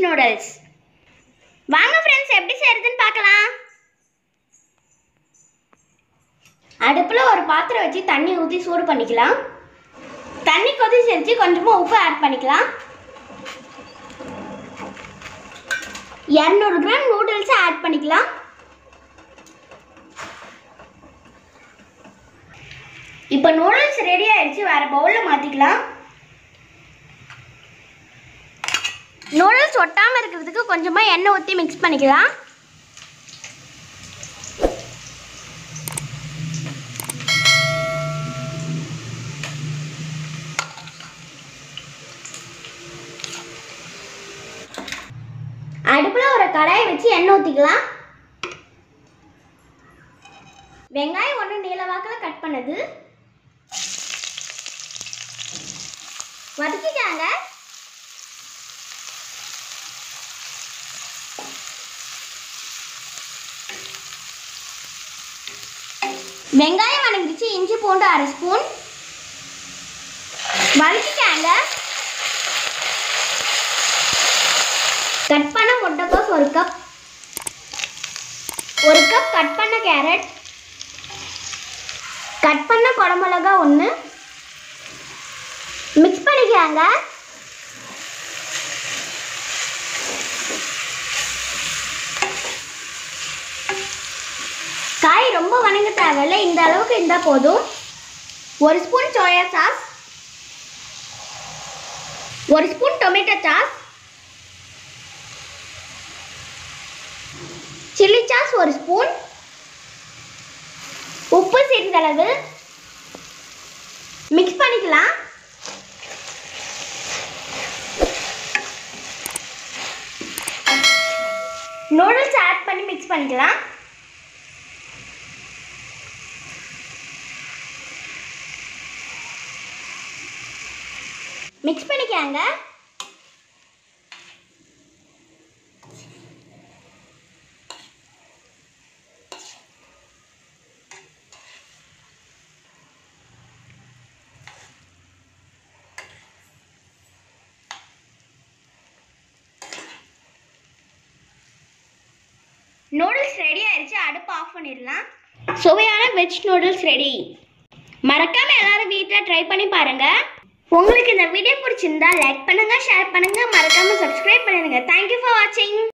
noodles வாங்க friends எப்படி செய்யறதுன்னு பார்க்கலாம் அடுப்பில் ஒரு பாத்திரம் வச்சு தண்ணி ஊற்றி சூடு பண்ணிக்கலாம் தண்ணி கொதிச்சிருச்சு கொஞ்சமாக உப்பு ஆட் பண்ணிக்கலாம் இரநூறு கிராம் நூடுல்ஸை ஆட் பண்ணிக்கலாம் இப்போ நூடுல்ஸ் ரெடி ஆயிடுச்சு வேற பவுலில் மாற்றிக்கலாம் நூடுல்ஸ் ஒட்டாமல் இருக்கிறதுக்கு கொஞ்சமாக எண்ணெய் ஊற்றி மிக்ஸ் பண்ணிக்கலாம் அடுப்பில் ஒரு கடாயை வச்சு எண்ணெய் ஊற்றிக்கலாம் வெங்காயம் ஒன்று நீல வாக்கில் கட் பண்ணது வதக்கிட்டாங்க வெங்காயம் வதங்கிடுச்சு இஞ்சி பூண்டு அரை ஸ்பூன் வதக்கிட்டாங்க கட் பண்ண முட்டைக்கோஸ் ஒரு கப் ஒரு கப் கட் பண்ண கேரட் கட் பண்ண குடமிளகா ஒன்று மிக்ஸ் பண்ணிக்கிறாங்க காய் ரொம்ப வணங்க தேவையில்ல இந்த அளவுக்கு இருந்தால் போதும் ஒரு ஸ்பூன் சோயா சாஸ் ஒரு spoon tomato sauce chilli sauce ஒரு ஸ்பூன் உப்பு சிறிதளவு மிக்ஸ் பண்ணிக்கலாம் நூடுல்ஸ் ஆட் பண்ணி மிக்ஸ் பண்ணிக்கலாம் மிக்ஸ் பண்ணிக்காங்க நூடுல்ஸ் ரெடி ஆயிடுச்சு அடுப்பு ஆஃப் பண்ணிடலாம் சுவையான வெஜ் நூடுல்ஸ் ரெடி மறக்காம எல்லாரும் வீட்டில் ட்ரை பண்ணி பாருங்க உங்களுக்கு இந்த வீடியோ பிடிச்சிருந்தா லைக் பண்ணுங்க ஷேர் பண்ணுங்க மறக்காம சப்ஸ்கிரைப் பண்ணிடுங்க தேங்க்யூ ஃபார் வாட்சிங்